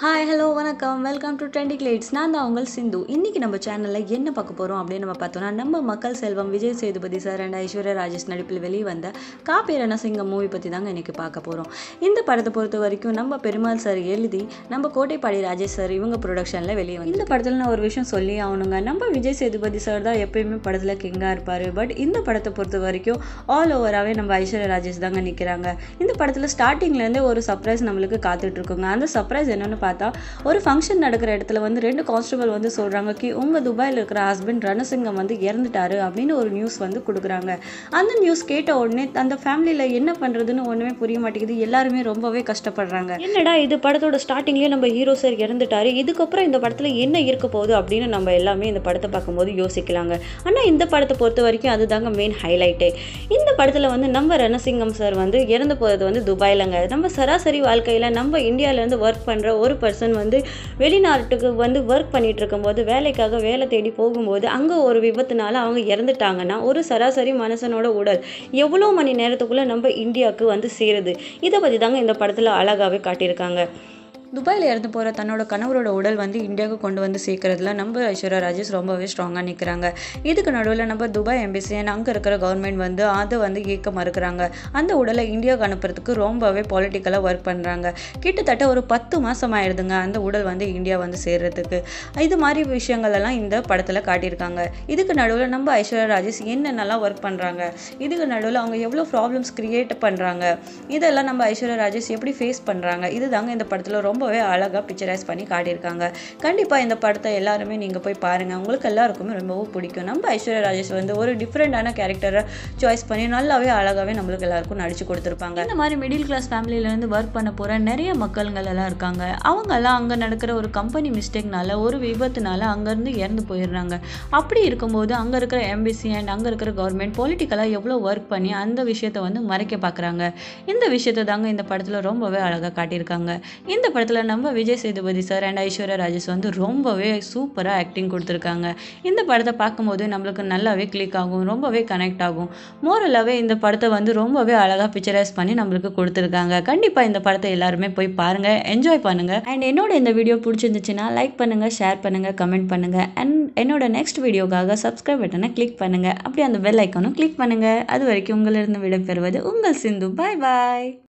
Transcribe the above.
hi hello வணக்கம் welcome to trendy கிளேட்ஸ் நான் தான் உங்கள் சிந்து இன்னைக்கு நம்ம சேனலில் என்ன பார்க்க போகிறோம் அப்படின்னு நம்ம பார்த்தோம்னா நம்ம மக்கள் செல்வம் விஜய் சேதுபதி சார் அண்ட் ஐஸ்வர்யா ராஜேஷ் நடிப்பில் வெளியே வந்த காப்பி ரணசிங்கம் மூவி பற்றி தாங்க இன்னைக்கு பார்க்க போகிறோம் இந்த படத்தை பொறுத்த வரைக்கும் நம்ம பெருமாள் சார் எழுதி நம்ம கோட்டைப்பாடி ராஜேஷ் சார் இவங்க ப்ரொடக்ஷனில் வெளியே வந்து இந்த படத்தில் நான் ஒரு விஷயம் சொல்லி ஆகணுங்க நம்ம விஜய் சேதுபதி சார் தான் எப்பயுமே படத்தில் கிங்காக இருப்பார் பட் இந்த படத்தை பொறுத்த வரைக்கும் ஆல் ஓவராகவே நம்ம ஐஸ்வர்யா ராஜேஷ் தாங்க நிற்கிறாங்க இந்த படத்தில் ஸ்டார்டிங்லேருந்தே ஒரு சர்ப்ரைஸ் நம்மளுக்கு காத்துட்டு இருக்குங்க அந்த சர்ப்ரைஸ் என்னன்னு பார்த்தா ஒரு ஃபங்க்ஷன் நடக்கிற இடத்துல வந்து ரெண்டு கான்ஸ்டபிள் வந்து சொல்கிறாங்க கி உங்கள் துபாயில் இருக்கிற ஹஸ்பண்ட் ரணசிங்கம் வந்து இறந்துட்டாரு அப்படின்னு ஒரு நியூஸ் வந்து கொடுக்குறாங்க அந்த நியூஸ் கேட்ட உடனே அந்த ஃபேமிலியில் என்ன பண்ணுறதுன்னு ஒன்றுமே புரிய மாட்டேங்குது எல்லாருமே ரொம்பவே கஷ்டப்படுறாங்க என்னடா இது படத்தோட ஸ்டார்டிங்லேயே நம்ம ஹீரோ சார் இறந்துட்டாரு இதுக்கப்புறம் இந்த படத்தில் என்ன இருக்க போகுது அப்படின்னு நம்ம எல்லாமே இந்த படத்தை பார்க்கும்போது யோசிக்கலாங்க ஆனால் இந்த படத்தை பொறுத்த வரைக்கும் அதுதாங்க மெயின் ஹைலைட்டே இந்த படத்தில் வந்து நம்ம ரணசிங்கம் சார் வந்து இறந்து போகிறது வந்து துபாயிலங்க நம்ம சராசரி வாழ்க்கையில் நம்ம இந்தியாவிலேருந்து ஒர்க் பண்ணுற ஒரு பர்சன் வந்து வெளிநாட்டுக்கு வந்து ஒர்க் பண்ணிட்டு இருக்கும்போது வேலைக்காக வேலை தேடி போகும்போது அங்கே ஒரு விபத்துனால அவங்க இறந்துட்டாங்கன்னா ஒரு சராசரி மனுஷனோட உடல் எவ்வளோ மணி நேரத்துக்குள்ளே நம்ம இந்தியாவுக்கு வந்து சேருது இதை பற்றி தாங்க இந்த படத்தில் அழகாகவே காட்டியிருக்காங்க துபாயில் இறந்து போகிற தன்னோட கணவரோட உடல் வந்து இந்தியாவுக்கு கொண்டு வந்து சேர்க்கறதுல நம்ம ஐஸ்வர்யா ராஜேஷ் ரொம்பவே ஸ்ட்ராங்காக நிற்கிறாங்க இதுக்கு நடுவில் நம்ம துபாய் எம்பிசி அங்கே இருக்கிற கவர்மெண்ட் வந்து அதை வந்து ஏற்க மறுக்கிறாங்க அந்த உடலை இந்தியாவுக்கு அனுப்புறதுக்கு ரொம்பவே பாலிட்டிக்கலாக ஒர்க் பண்ணுறாங்க கிட்டத்தட்ட ஒரு பத்து மாதம் ஆயிடுதுங்க அந்த உடல் வந்து இந்தியா வந்து சேர்றதுக்கு இது மாதிரி விஷயங்கள் எல்லாம் இந்த படத்தில் காட்டியிருக்காங்க இதுக்கு நடுவில் நம்ம ஐஸ்வர்யா ராஜேஷ் என்னென்னலாம் ஒர்க் பண்ணுறாங்க இதுக்கு நடுவில் அவங்க எவ்வளோ ப்ராப்ளம்ஸ் க்ரியேட் பண்ணுறாங்க இதெல்லாம் நம்ம ஐஸ்வர்யா ராஜேஷ் எப்படி ஃபேஸ் பண்ணுறாங்க இது தாங்க இந்த படத்தில் ரொம்பவே அழகாக பிக்சரைஸ் பண்ணி காட்டியிருக்காங்க கண்டிப்பாக இந்த படத்தை எல்லாருமே நீங்கள் போய் பாருங்கள் உங்களுக்கு எல்லாருக்குமே ரொம்பவும் பிடிக்கும் நம்ம ஐஸ்வர்யா ராஜேஷ் வந்து ஒரு டிஃப்ரெண்டான கேரக்டரை சாய்ஸ் பண்ணி நல்லாவே அழகாகவே நம்மளுக்கு எல்லாருக்கும் நடிச்சு கொடுத்துருப்பாங்க இந்த மாதிரி மிடில் கிளாஸ் ஃபேமிலியிலேருந்து ஒர்க் பண்ண போகிற நிறைய மக்கள்கள் எல்லாம் இருக்காங்க அவங்கெல்லாம் அங்கே நடக்கிற ஒரு கம்பெனி மிஸ்டேக்னால ஒரு விபத்துனால அங்கேருந்து இறந்து போயிடுறாங்க அப்படி இருக்கும்போது அங்கே இருக்கிற எம்பிசி அண்ட் அங்கே இருக்கிற கவர்மெண்ட் பொலிட்டிக்கலாக எவ்வளோ ஒர்க் பண்ணி அந்த விஷயத்தை வந்து மறைக்க பார்க்குறாங்க இந்த விஷயத்தை தாங்க இந்த படத்தில் ரொம்பவே அழகாக காட்டியிருக்காங்க இந்த படத்தில் நம்ம விஜய் சேதுபதி சார் அண்ட் ஐஸ்வர்யா ராஜேஷ் வந்து ரொம்பவே சூப்பராக ஆக்டிங் கொடுத்துருக்காங்க இந்த படத்தை பார்க்கும்போது நம்மளுக்கு நல்லாவே கிளிக் ஆகும் ரொம்பவே கனெக்ட் ஆகும் மோரலாகவே இந்த படத்தை வந்து ரொம்பவே அழகாக பிக்சரைஸ் பண்ணி நம்மளுக்கு கொடுத்துருக்காங்க கண்டிப்பாக இந்த படத்தை எல்லாருமே போய் பாருங்கள் என்ஜாய் பண்ணுங்கள் அண்ட் என்னோட இந்த வீடியோ பிடிச்சிருந்துச்சுன்னா லைக் பண்ணுங்கள் ஷேர் பண்ணுங்கள் கமெண்ட் பண்ணுங்கள் அண்ட் என்னோட நெக்ஸ்ட் வீடியோக்காக சப்ஸ்கிரைப் பட்டனை கிளிக் பண்ணுங்கள் அப்படியே அந்த பெல் ஐக்கானும் கிளிக் பண்ணுங்கள் அது வரைக்கும் உங்களிருந்து விடைபெறுவது உங்கள் சிந்து பாய் பாய்